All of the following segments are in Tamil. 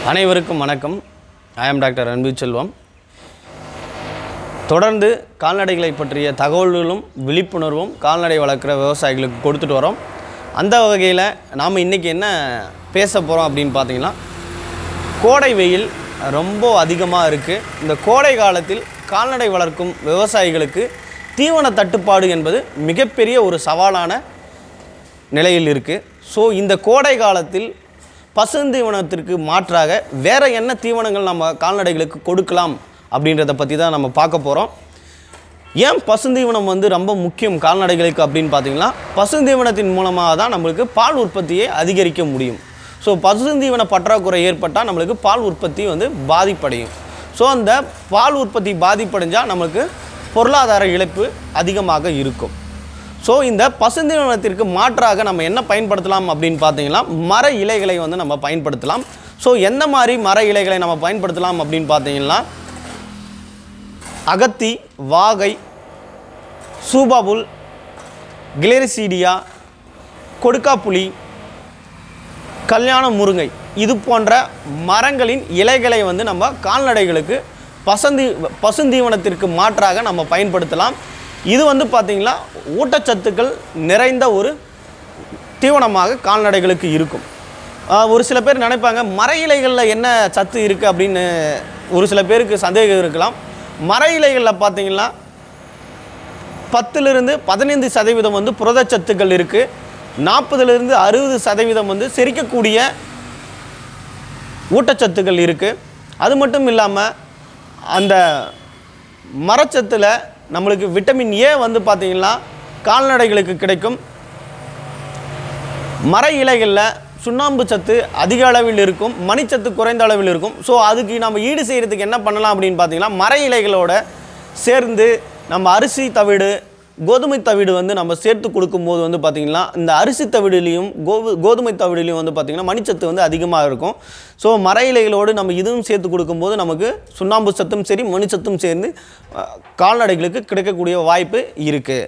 அனைவருக்கும் வணக்கம் ஐ ஆம் டாக்டர் அன்பு செல்வம் தொடர்ந்து கால்நடைகளை பற்றிய தகவல்களும் விழிப்புணர்வும் கால்நடை வளர்க்குற விவசாயிகளுக்கு கொடுத்துட்டு வரோம் அந்த வகையில் நாம் இன்றைக்கி என்ன பேச போகிறோம் அப்படின்னு பார்த்தீங்கன்னா கோடை வெயில் ரொம்ப அதிகமாக இருக்குது இந்த கோடை காலத்தில் கால்நடை வளர்க்கும் விவசாயிகளுக்கு தீவன தட்டுப்பாடு என்பது மிகப்பெரிய ஒரு சவாலான நிலையில் இருக்குது ஸோ இந்த கோடை காலத்தில் பசுந்தீவனத்திற்கு மாற்றாக வேறு என்ன தீவனங்கள் நம்ம கால்நடைகளுக்கு கொடுக்கலாம் அப்படின்றத பற்றி தான் நம்ம பார்க்க போகிறோம் ஏன் பசுந்தீவனம் வந்து ரொம்ப முக்கியம் கால்நடைகளுக்கு அப்படின்னு பார்த்தீங்கன்னா பசுந்தீவனத்தின் மூலமாக தான் நம்மளுக்கு பால் உற்பத்தியை அதிகரிக்க முடியும் ஸோ பசுந்தீவன பற்றாக்குறை ஏற்பட்டால் நம்மளுக்கு பால் உற்பத்தி வந்து பாதிப்படையும் ஸோ அந்த பால் உற்பத்தி பாதிப்படைஞ்சால் நம்மளுக்கு பொருளாதார இழப்பு அதிகமாக இருக்கும் ஸோ இந்த பசுந்தீவனத்திற்கு மாற்றாக நம்ம என்ன பயன்படுத்தலாம் அப்படின்னு பார்த்தீங்கன்னா மர இலைகளை வந்து நம்ம பயன்படுத்தலாம் ஸோ எந்த மாதிரி மர இலைகளை நம்ம பயன்படுத்தலாம் அப்படின்னு பார்த்தீங்கன்னா அகத்தி வாகை சூபாபுல் கிளேரிசீடியா கொடுக்காப்புளி கல்யாண முருங்கை இது போன்ற மரங்களின் இலைகளை வந்து நம்ம கால்நடைகளுக்கு பசந்தி பசுந்தீவனத்திற்கு மாற்றாக நம்ம பயன்படுத்தலாம் இது வந்து பார்த்திங்கன்னா ஊட்டச்சத்துக்கள் நிறைந்த ஒரு தீவனமாக கால்நடைகளுக்கு இருக்கும் ஆஹ் ஒரு சில பேர் நினைப்பாங்க மர இலைகளில் என்ன சத்து இருக்குது அப்படின்னு ஒரு சில பேருக்கு சந்தேகம் இருக்கலாம் மர இலைகளில் பார்த்தீங்கன்னா பத்துலேருந்து பதினைந்து சதவீதம் வந்து புரதச்சத்துக்கள் இருக்குது நாற்பதுலேருந்து அறுபது சதவீதம் வந்து செரிக்கக்கூடிய ஊட்டச்சத்துக்கள் இருக்குது அது மட்டும் இல்லாமல் அந்த மரச்சத்தில் நம்மளுக்கு விட்டமின் ஏ வந்து பார்த்திங்கன்னா கால்நடைகளுக்கு கிடைக்கும் மர இலைகளில் சுண்ணாம்பு சத்து அதிக அளவில் இருக்கும் மணிச்சத்து குறைந்த அளவில் இருக்கும் ஸோ அதுக்கு நம்ம ஈடு செய்கிறதுக்கு என்ன பண்ணலாம் அப்படின்னு பார்த்தீங்கன்னா மர இலைகளோட சேர்ந்து நம்ம அரிசி தவிடு கோதுமை தவிடு வந்து நம்ம சேர்த்து கொடுக்கும்போது வந்து பார்த்திங்கன்னா இந்த அரிசி தவிடுலேயும் கோது கோதுமை தவிடுலேயும் வந்து பார்த்திங்கன்னா மணிச்சத்து வந்து அதிகமாக இருக்கும் ஸோ மர இலைகளோடு நம்ம இதுவும் சேர்த்து கொடுக்கும்போது நமக்கு சுண்ணாம்பு சத்தும் சரி மணிச்சத்தும் சேர்ந்து அஹ், கால்நடைகளுக்கு கிடைக்கக்கூடிய வாய்ப்பு இருக்குது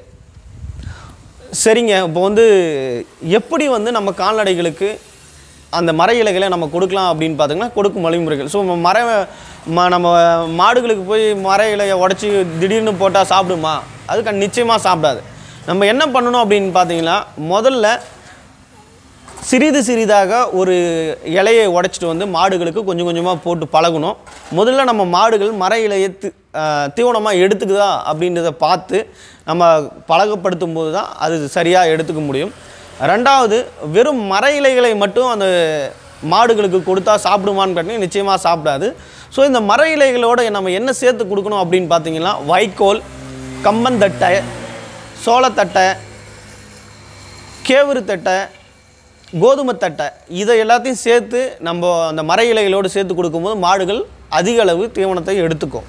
சரிங்க இப்போ வந்து எப்படி வந்து நம்ம கால்நடைகளுக்கு அந்த மர இலைகளை நம்ம கொடுக்கலாம் அப்படின்னு பார்த்தீங்கன்னா கொடுக்கும் வழிமுறைகள் ஸோ மர ம நம்ம மாடுகளுக்கு போய் மர இலையை உடச்சி திடீர்னு போட்டால் சாப்பிடுமா அதுக்கு நிச்சயமாக சாப்பிடாது நம்ம என்ன பண்ணணும் அப்படின்னு பார்த்தீங்கன்னா முதல்ல சிறிது சிறிதாக ஒரு இலையை உடைச்சிட்டு வந்து மாடுகளுக்கு கொஞ்சம் கொஞ்சமாக போட்டு பழகணும் முதல்ல நம்ம மாடுகள் மர இலையை தி- ஆஹ் தீவனமாக எடுத்துக்குதா அப்படின்றத பார்த்து நம்ம பழகப்படுத்தும் போது தான் அது சரியாக எடுத்துக்க முடியும் ரெண்டாவது வெறும் மர இலைகளை மட்டும் அந்த மாடுகளுக்கு கொடுத்தா சாப்பிடுமான்னு கேட்டிங்கன்னா நிச்சயமாக சாப்பிடாது ஸோ இந்த மர இலைகளோட நம்ம என்ன சேர்த்து கொடுக்கணும் அப்படின்னு பார்த்தீங்கன்னா வைக்கோல் கம்பந்தட்டை சோளத்தட்டை கேவுரு தட்டை கோதுமை தட்டை இதை எல்லாத்தையும் சேர்த்து நம்ம அந்த மர இலைகளோடு சேர்த்து கொடுக்கும்போது மாடுகள் அதிக அளவு தீவனத்தை எடுத்துக்கும்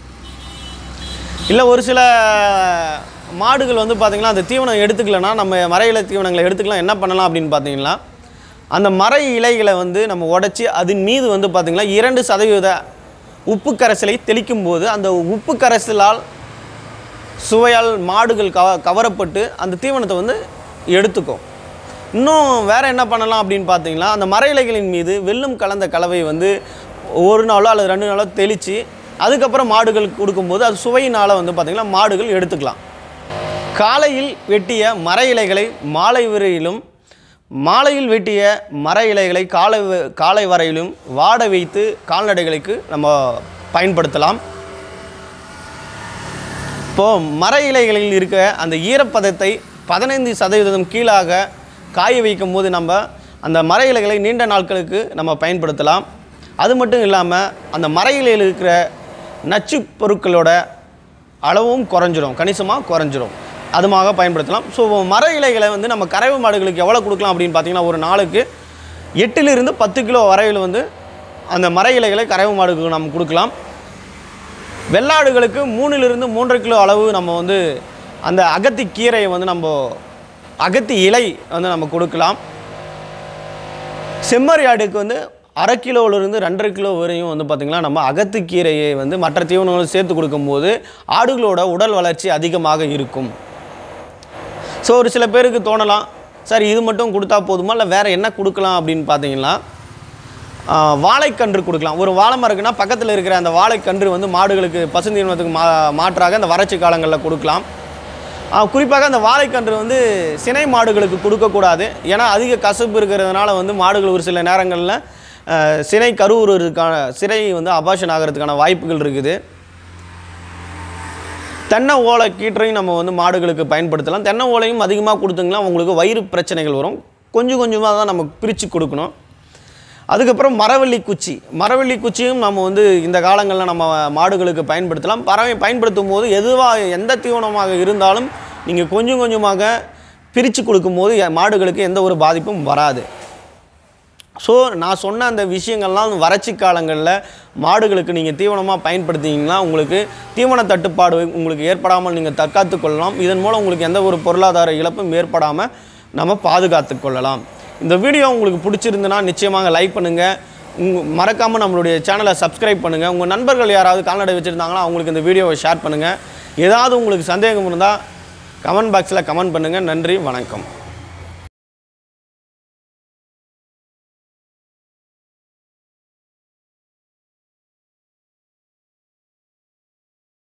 இல்லை ஒரு சில மாடுகள் வந்து பார்த்திங்கன்னா அந்த தீவனம் எடுத்துக்கலைன்னா நம்ம மர இலை தீவனங்களை எடுத்துக்கலாம் என்ன பண்ணலாம் அப்படின்னு பார்த்தீங்கன்னா அந்த மர இலைகளை வந்து நம்ம உடைச்சி அதன் மீது வந்து பார்த்திங்கன்னா இரண்டு சதவீத உப்பு கரைசலை தெளிக்கும் போது அந்த உப்பு கரைசலால் சுவையால் மாடுகள் கவ கவரப்பட்டு அந்த தீவனத்தை வந்து எடுத்துக்கும் இன்னும் வேறு என்ன பண்ணலாம் அப்படின்னு பார்த்தீங்கன்னா அந்த மர இலைகளின் மீது வெல்லம் கலந்த கலவை வந்து ஒரு நாளோ அல்லது ரெண்டு நாளோ தெளித்து அதுக்கப்புறம் மாடுகளுக்கு கொடுக்கும்போது அது சுவையினால் வந்து பார்த்திங்கன்னா மாடுகள் எடுத்துக்கலாம் காலையில் வெட்டிய மர இலைகளை மாலை வரையிலும் மாலையில் வெட்டிய மர இலைகளை காலை வ- காலை வரையிலும் வாட வைத்து கால்நடைகளுக்கு நம்ம பயன்படுத்தலாம் இப்போது மர இலைகளில் இருக்க அந்த ஈரப்பதத்தை பதினைந்து சதவீதம் கீழாக காய வைக்கும் போது நம்ம அந்த மர இலைகளை நீண்ட நாட்களுக்கு நம்ம பயன்படுத்தலாம் அது மட்டும் இல்லாமல் அந்த மர இலையில் இருக்கிற நச்சு பொருட்களோட அளவும் குறைஞ்சிரும் கணிசமாக குறைஞ்சிரும் அதுமாக பயன்படுத்தலாம் ஸோ மர இலைகளை வந்து நம்ம கறவை மாடுகளுக்கு எவ்வளோ கொடுக்கலாம் அப்படின்னு பார்த்தீங்கன்னா ஒரு நாளுக்கு எட்டிலிருந்து பத்து கிலோ வரையில் வந்து அந்த மர இலைகளை கறவை மாடுகளுக்கு நம்ம கொடுக்கலாம் வெள்ளாடுகளுக்கு மூணிலிருந்து மூன்றரை கிலோ அளவு நம்ம வந்து அந்த அகத்தி கீரையை வந்து நம்ம அகத்தி இலை வந்து நம்ம கொடுக்கலாம் செம்மறி ஆடுக்கு வந்து அரை கிலோவிலிருந்து ரெண்டரை கிலோ வரையும் வந்து பார்த்திங்கன்னா நம்ம அகத்து கீரையை வந்து மற்ற தீவனங்களும் சேர்த்து கொடுக்கும்போது ஆடுகளோட உடல் வளர்ச்சி அதிகமாக இருக்கும் ஸோ ஒரு சில பேருக்கு தோணலாம் சார் இது மட்டும் கொடுத்தா போதுமா இல்லை வேறு என்ன கொடுக்கலாம் அப்படின்னு பார்த்தீங்கன்னா ஆ, வாழைக்கன்று கொடுக்கலாம் ஒரு வாழை மரம் இருக்குன்னா பக்கத்தில் இருக்கிற அந்த வாழைக்கன்று வந்து மாடுகளுக்கு பசுந்தீவனத்துக்கு மா மாற்றாக அந்த வறட்சி காலங்களில் கொடுக்கலாம் ஆ, குறிப்பாக அந்த வாழைக்கன்று வந்து சினை மாடுகளுக்கு கொடுக்கக்கூடாது ஏன்னா அதிக கசப்பு இருக்கிறதுனால வந்து மாடுகள் ஒரு சில நேரங்களில் ஆ, சினை கருவுறதுக்கான சினை வந்து அபாஷன் ஆகிறதுக்கான வாய்ப்புகள் இருக்குது தென்னை ஓலை கீற்றையும் நம்ம வந்து மாடுகளுக்கு பயன்படுத்தலாம் தென்னை ஓலையும் அதிகமாக கொடுத்தீங்கன்னா உங்களுக்கு வயிறு பிரச்சனைகள் வரும் கொஞ்சம் கொஞ்சமாக தான் நம்ம பிரித்து கொடுக்கணும் அதுக்கப்புறம் மரவள்ளி குச்சி மரவள்ளி குச்சியும் நம்ம வந்து இந்த காலங்களில் நம்ம மாடுகளுக்கு பயன்படுத்தலாம் பறவை பயன்படுத்தும் போது எதுவாக எந்த தீவனமாக இருந்தாலும் நீங்கள் கொஞ்சம் கொஞ்சமாக பிரித்து கொடுக்கும்போது எ- மாடுகளுக்கு எந்த ஒரு பாதிப்பும் வராது ஸோ நான் சொன்ன அந்த விஷயங்கள்லாம் வறட்சி காலங்களில் மாடுகளுக்கு நீங்கள் தீவனமாக பயன்படுத்திங்கன்னா உங்களுக்கு தீவன தட்டுப்பாடு உங்களுக்கு ஏற்படாமல் நீங்கள் தற்காத்து கொள்ளலாம் இதன் மூலம் உங்களுக்கு எந்த ஒரு பொருளாதார இழப்பும் ஏற்படாமல் நம்ம பாதுகாத்து கொள்ளலாம் இந்த வீடியோ உங்களுக்கு பிடிச்சிருந்துன்னா நிச்சயமாக லைக் பண்ணுங்கள் உங்க மறக்காமல் நம்மளுடைய சேனலை சப்ஸ்கிரைப் பண்ணுங்கள் உங்கள் நண்பர்கள் யாராவது கால்நடை வச்சுருந்தாங்கன்னா அவங்களுக்கு இந்த வீடியோவை ஷேர் பண்ணுங்கள் ஏதாவது உங்களுக்கு சந்தேகம் இருந்தால் கமெண்ட் பாக்ஸில் கமெண்ட் பண்ணுங்கள் நன்றி வணக்கம்